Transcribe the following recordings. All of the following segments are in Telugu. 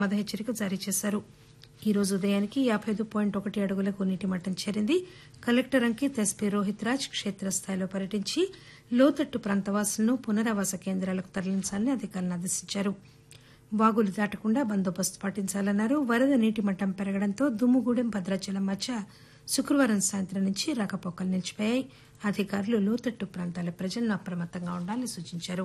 ప్రమాద హెచ్చరిక జారీ చేశారు ఈ రోజు ఉదయానికి యాబై ఐదు పాయింట్ ఒకటి అడుగులకు నీటి మట్టం చేరింది కలెక్టర్ అంకిత్ ఎస్పీ రోహిత్ రాజ్ క్షేత్రస్థాయిలో పర్యటించి లోతట్టు ప్రాంతవాసులను పునరావాస కేంద్రాలకు తరలించాలని అధికారులను ఆదేశించారు వాగులు దాటకుండా బందోబస్తు పాటించాలన్నారు వరద నీటి మట్టం పెరగడంతో దుమ్ముగూడెం భద్రాచలం మధ్య శుక్రవారం సాయంత్రం నుంచి రాకపోకలు నిలిచిపోయాయి అధికారులు లోతట్టు ప్రాంతాల ప్రజలను అప్రమత్తంగా ఉండాలని సూచించారు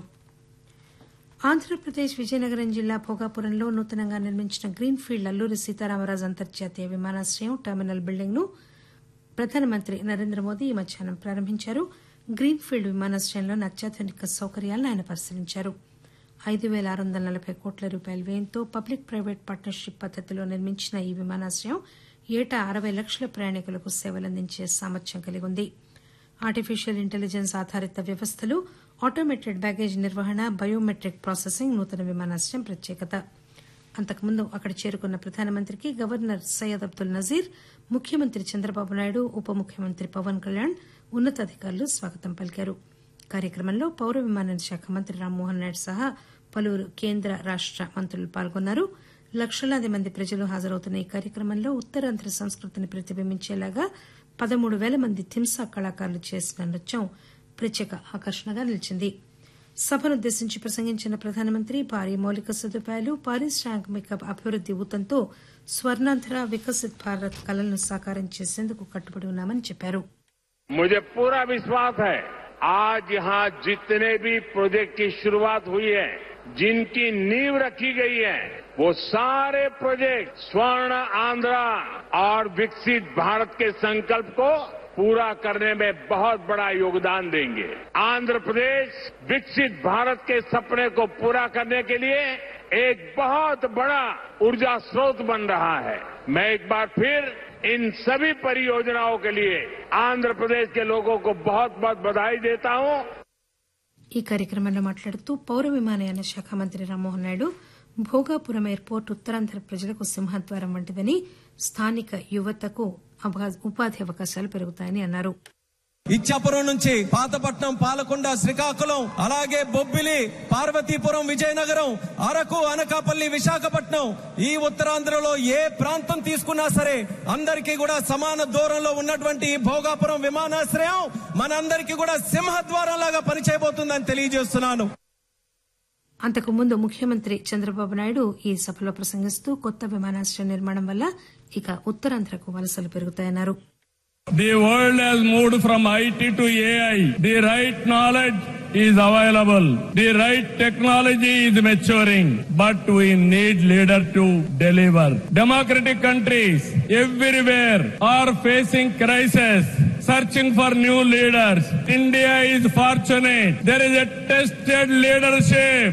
ఆంధ్రప్రదేశ్ విజయనగరం జిల్లా భోగాపురంలో నూతనంగా నిర్మించిన గ్రీన్ ఫీల్డ్ అల్లూరి సీతారామరాజు అంతర్జాతీయ విమానాశ్రయం టెర్మినల్ బిల్డింగ్ ను ప్రధానమంత్రి నరేంద్ర మోదీ ఈ మధ్యాహ్నం ప్రారంభించారు గ్రీన్ ఫీల్డ్ విమానాశ్రయంలోని అత్యాధునిక సౌకర్యాలను ఆయన పరిశీలించారు ఐదు పేల ఆరు వందల నలబై కోట్ల రూపాయల వ్యయంతో పబ్లిక్ ప్రైవేట్ పార్ట్నర్షిప్ పద్దతిలో నిర్మించిన ఈ విమానాశ్రయం ఏటా అరవై లక్షల ప్రయాణికులకు సేవలందించే సామర్థ్యం కలిగి ఉంది ఆర్టిఫిషియల్ ఇంటెలిజెన్స్ ఆధారిత వ్యవస్థలు ఆటోమేటెడ్ బ్యాగేజ్ నిర్వహణ బయోమెట్రిక్ ప్రాసెసింగ్ నూతన విమానాశ్రయం ప్రత్యేకత అంతకుముందు అక్కడ చేరుకున్న ప్రధానమంత్రికి గవర్నర్ సయ్యద్ అబ్దుల్ నజీర్ ముఖ్యమంత్రి చంద్రబాబు నాయుడు ఉప ముఖ్యమంత్రి పవన్ కళ్యాణ్ ఉన్నతాధికారులు స్వాగతం పలికారు కార్యక్రమంలో పౌర విమానయాన శాఖ మంత్రి రామ్మోహన్ నాయుడు సహా పలువురు కేంద్ర రాష్ట మంత్రులు పాల్గొన్నారు లక్షలాది మంది ప్రజలు హాజరవుతున్న ఈ కార్యక్రమంలో ఉత్తరాంధ్ర సంస్కృతిని ప్రతిబింబించేలాగా పదమూడు పేల మంది థింసా కళాకారులు చేసిన నృత్యం ప్రత్యేక ఆకర్షణగా నిలిచింది సభనుద్దేశించి ప్రసంగించిన ప్రధానమంత్రి భారీ మౌలిక సదుపాయాలు పారిశ్రామిక అభివృద్ది ఊతంతో స్వర్ణాంధ్ర వికసిత్ భారత్ కలలను సాకారం చేసేందుకు కట్టుబడి ఉన్నామని చెప్పారు मुझे पूरा विश्वास है आज यहां जितने भी प्रोजेक्ट की शुरुआत हुई है जिनकी नींव रखी गई है वो सारे प्रोजेक्ट स्वर्ण आंध्रा और विकसित भारत के संकल्प को पूरा करने में बहुत बड़ा योगदान देंगे आंध्र प्रदेश विकसित भारत के सपने को पूरा करने के लिए एक बहुत बड़ा ऊर्जा स्रोत बन रहा है मैं एक बार फिर इन सभी परियोजनाओं के लिए आंध्र प्रदेश के लोगों को बहुत बहुत बधाई देता हूं ఈ కార్యక్రమంలో మాట్లాడుతూ పౌర విమానయాన శాఖ మంత్రి రామ్మోహన్ నాయుడు భోగాపురం ఎయిర్పోర్ట్ ఉత్తరాంధ్ర ప్రజలకు సింహద్వారం వంటిదని స్థానిక యువతకు అవగా- ఉపాధి అవకాశాలు పెరుగుతాయని అన్నారు ఇచ్చాపురం నుంచి పాతపట్నం పాలకొండ శ్రీకాకుళం అలాగే బొబ్బిలి పార్వతీపురం విజయనగరం అరకు అనకాపల్లి విశాఖపట్నం ఈ ఉత్తరాంధ్రలో ఏ ప్రాంతం తీసుకున్నా సరే అందరికీ కూడా సమాన దూరంలో ఉన్నటువంటి ఈ భోగాపురం విమానాశ్రయం మనందరికీ కూడా సింహద్వారం లాగా పనిచేయబోతుందని తెలియజేస్తున్నాను అంతకు ముందు ముఖ్యమంత్రి చంద్రబాబు నాయుడు ఈ సభలో ప్రసంగిస్తూ కొత్త విమానాశ్రయం నిర్మాణం వల్ల ఇక ఉత్తరాంధ్రకు వలసలు పెరుగుతాయన్నారు The world has moved from IT to AI. The right knowledge is available. The right technology is maturing. But we need leader to deliver. Democratic countries everywhere are facing crisis, searching for new leaders. India is fortunate. There is a tested leadership.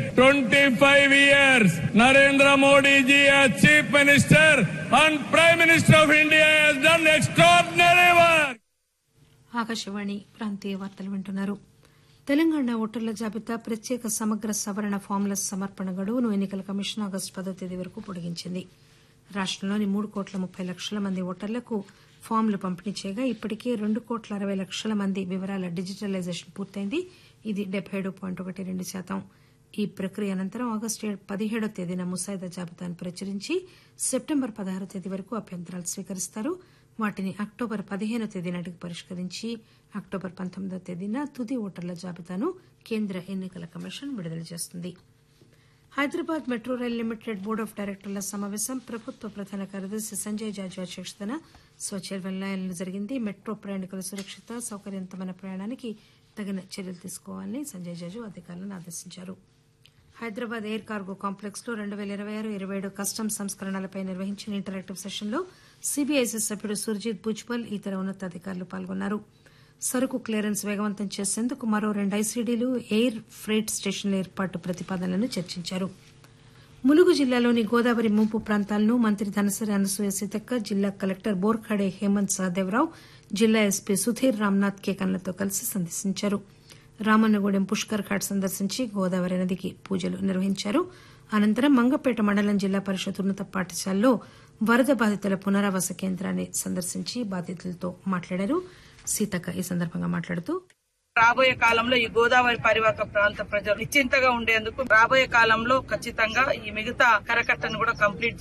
25 years. Narendra Modi ji as Chief Minister and Prime Minister of India has done extraordinary work. Akashvani ప్రాంతీయ వార్తలు వింటున్నారు తెలంగాణ ఓటర్ల జాబితా ప్రత్యేక సమగ్ర సవరణ ఫామ్ల సమర్పణ గడువును ఎన్నికల కమిషన్ ఆగస్టు పదో తేదీ వరకు పొడిగించింది రాష్టంలోని మూడు కోట్ల ముప్పై లక్షల మంది ఓటర్లకు ఫామ్లు పంపిణీ చేయగా ఇప్పటికే రెండు కోట్ల అరవై లక్షల మంది వివరాల డిజిటలైజేషన్ పూర్తయింది ఇది డెబ్బై ఏడు పాయింట్ ఒకటి రెండు శాతం ఈ ప్రక్రియ అనంతరం ఆగస్టు ఏడు- పదిహేడో తేదీన ముసాయిదా జాబితాను ప్రచురించి సెప్టెంబర్ పదహారో తేదీ వరకు అభ్యంతరాలు స్వీకరిస్తారు వాటిని అక్టోబర్ పదిహేనో తేదీ నాటికి పరిష్కరించి అక్టోబర్ పంతొమ్మిదో తేదీన తుది ఓటర్ల జాబితాను కేంద్ర ఎన్నికల కమిషన్ విడుదల చేస్తుంది Hyderabad metro rail limited board of డైరెక్టర్ల సమావేశం ప్రభుత్వ ప్రధాన కార్యదర్శి సంజయ్ జాజు అధ్యక్షతన స్వచ్ఛర్వలయంలో జరిగింది మెట్రో ప్రయాణికుల సురక్షిత సౌకర్యవంతమైన ప్రయాణానికి తగిన చర్యలు తీసుకోవాలని సంజయ్ జాజు అధికారులను ఆదేశించారు హైదరాబాద్ ఎయిర్ కార్గో కాంప్లెక్స్ లో రెండు పేల ఇరవై ఆరు ఇరవై ఏడు కస్టమ్స్ సంస్కరణలపై నిర్వహించిన ఇంటరాక్టివ్ సెషన్లో సిబిఐసి సభ్యుడు సుర్జిత్ భుజ్బల్ ఇతర ఉన్నతాధికారులు పాల్గొన్నారు సరుకు క్లియరెన్స్ వేగవంతం చేసేందుకు మరో రెండు ఐసీడీలు ఎయిర్ ఫ్రేట్ స్టేషన్ల ఏర్పాటు ప్రతిపాదనలను చర్చించారు ములుగు జిల్లాలోని గోదావరి ముంపు ప్రాంతాలను మంత్రి ధనసరి అనసూయ సీతక్క జిల్లా కలెక్టర్ బోర్ఖాడే హేమంత్ సహదేవరావు జిల్లా ఎస్పీ సుధీర్ రామ్నాథ్ కేకన్లతో కలిసి సందర్శించారు రామన్నగూడెం పుష్కర్ ఘాట్ సందర్శించి గోదావరి నదికి పూజలు నిర్వహించారు అనంతరం మంగపేట మండలం జిల్లా పరిషత్ ఉన్నత పాఠశాలలో వరద బాధితుల పునరావాస కేంద్రాన్ని సందర్శించి బాధితులతో మాట్లాడారు సీతక్క ఈ సందర్భంగా మాట్లాడుతూ రాబోయే కాలంలో ఈ గోదావరి పరివాహక ప్రాంత ప్రజలు నిశ్చింతగా ఉండేందుకు రాబోయే కాలంలో ఖచ్చితంగా ఈ మిగతా కరకట్టను కూడా కంప్లీట్